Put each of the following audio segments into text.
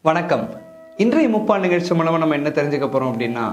வணக்கம் இன்றைய முப்பால் நிகழ்ச்சி மூலமா நம்ம என்ன தெரிஞ்சுக்க போறோம் அப்படின்னா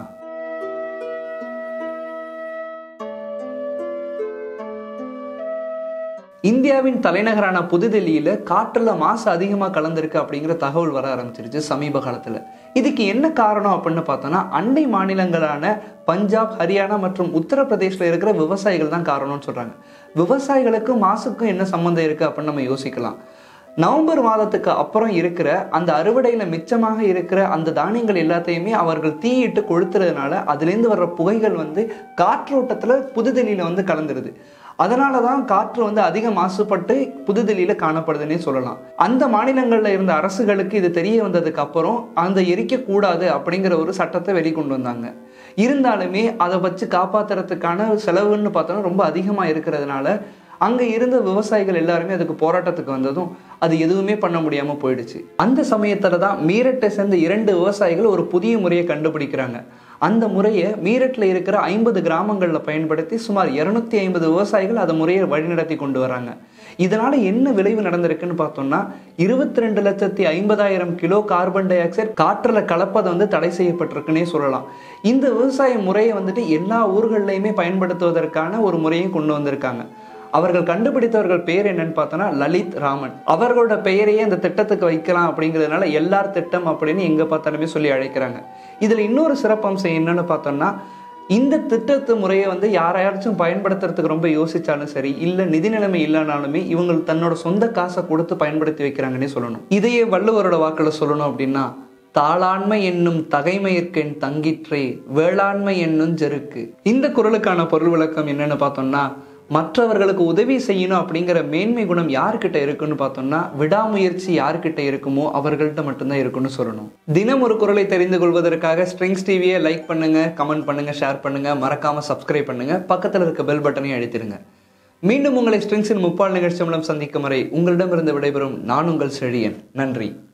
இந்தியாவின் தலைநகரான புதுடெல்லியில காற்றுல மாசு அதிகமா கலந்திருக்கு அப்படிங்கிற தகவல் வர ஆரம்பிச்சிருச்சு சமீப காலத்துல இதுக்கு என்ன காரணம் அப்படின்னு பார்த்தோம்னா அண்டை மாநிலங்களான பஞ்சாப் ஹரியானா மற்றும் உத்தரப்பிரதேஷ்ல இருக்கிற விவசாயிகள் தான் காரணம்னு சொல்றாங்க விவசாயிகளுக்கும் மாசுக்கும் என்ன சம்மந்தம் இருக்கு அப்படின்னு நம்ம யோசிக்கலாம் நவம்பர் மாதத்துக்கு அப்புறம் இருக்கிற அந்த அறுவடையில மிச்சமாக இருக்கிற அந்த தானியங்கள் எல்லாத்தையுமே அவர்கள் தீயிட்டு கொளுத்துறதுனால அதுலேருந்து வர்ற புகைகள் வந்து காற்றோட்டத்துல புதுதில்லியில வந்து கலந்துருது அதனால தான் காற்று வந்து அதிக மாசுபட்டு புதுதில்லியில காணப்படுதுன்னே சொல்லலாம் அந்த மாநிலங்கள்ல இருந்த அரசுகளுக்கு இது தெரிய வந்ததுக்கு அப்புறம் அந்த எரிக்க கூடாது அப்படிங்கிற ஒரு சட்டத்தை வெளிக்கொண்டு வந்தாங்க இருந்தாலுமே அதை வச்சு காப்பாத்துறதுக்கான செலவுன்னு பார்த்தோம்னா ரொம்ப அதிகமா இருக்கிறதுனால அங்க இருந்த விவசாயிகள் எல்லாருமே அதுக்கு போராட்டத்துக்கு வந்ததும் அது எதுவுமே பண்ண முடியாம போயிடுச்சு அந்த சமயத்துல தான் மீரட்டை சேர்ந்த இரண்டு விவசாயிகள் ஒரு புதிய முறையை கண்டுபிடிக்கிறாங்க அந்த முறையை மீரட்ல இருக்கிற ஐம்பது கிராமங்கள்ல பயன்படுத்தி சுமார் இருநூத்தி ஐம்பது விவசாயிகள் அந்த முறையை வழிநடத்தி கொண்டு வராங்க இதனால என்ன விளைவு நடந்திருக்குன்னு பார்த்தோம்னா இருபத்தி ரெண்டு லட்சத்தி ஐம்பதாயிரம் கிலோ கார்பன் டை ஆக்சைடு காற்றுல கலப்பதை வந்து தடை செய்யப்பட்டிருக்குன்னே சொல்லலாம் இந்த விவசாய முறையை வந்துட்டு எல்லா ஊர்கள்லையுமே பயன்படுத்துவதற்கான ஒரு முறையும் கொண்டு வந்திருக்காங்க அவர்கள் கண்டுபிடித்தவர்கள் பேர் என்னன்னு பார்த்தோன்னா லலித் ராமன் அவர்களோட பெயரையே அந்த திட்டத்துக்கு வைக்கலாம் அப்படிங்கிறதுனால எல்லார் திட்டம் அப்படின்னு எங்க பார்த்தாலுமே சொல்லி அழைக்கிறாங்க இதுல இன்னொரு சிறப்பம்சம் என்னன்னு பார்த்தோம்னா இந்த திட்டத்து முறையை வந்து யாரையாச்சும் பயன்படுத்துறதுக்கு ரொம்ப யோசிச்சாலும் சரி இல்ல நிதி நிலைமை இல்லைனாலுமே இவங்க தன்னோட சொந்த காசை கொடுத்து பயன்படுத்தி வைக்கிறாங்கன்னே சொல்லணும் இதையே வள்ளுவரோட வாக்குல சொல்லணும் அப்படின்னா தாளாண்மை என்னும் தகைமையிற்கென் தங்கிற்றே வேளாண்மை என்னும் செருக்கு இந்த குரலுக்கான பொருள் விளக்கம் என்னன்னு பார்த்தோம்னா மற்றவர்களுக்கு உதவி செய்யணும் அப்படிங்கிற மேன்மை குணம் யார்கிட்ட இருக்குன்னு பார்த்தோம்னா விடாமுயற்சி யார்கிட்ட இருக்குமோ அவர்கள்ட்ட மட்டும்தான் இருக்குன்னு சொல்லணும் தினம் ஒரு குரலை தெரிந்து கொள்வதற்காக ஸ்ட்ரிங்ஸ் டிவியை லைக் பண்ணுங்க கமெண்ட் பண்ணுங்க ஷேர் பண்ணுங்க மறக்காம சப்ஸ்கிரைப் பண்ணுங்க பக்கத்தில் இருக்க பெல் பட்டனையும் அழுத்திடுங்க மீண்டும் உங்களை ஸ்ட்ரிங்ஸின் முப்பால் நிகழ்ச்சி மூலம் சந்திக்கும் வரை உங்களிடமிருந்து விடைபெறும் நான் உங்கள் செழியன் நன்றி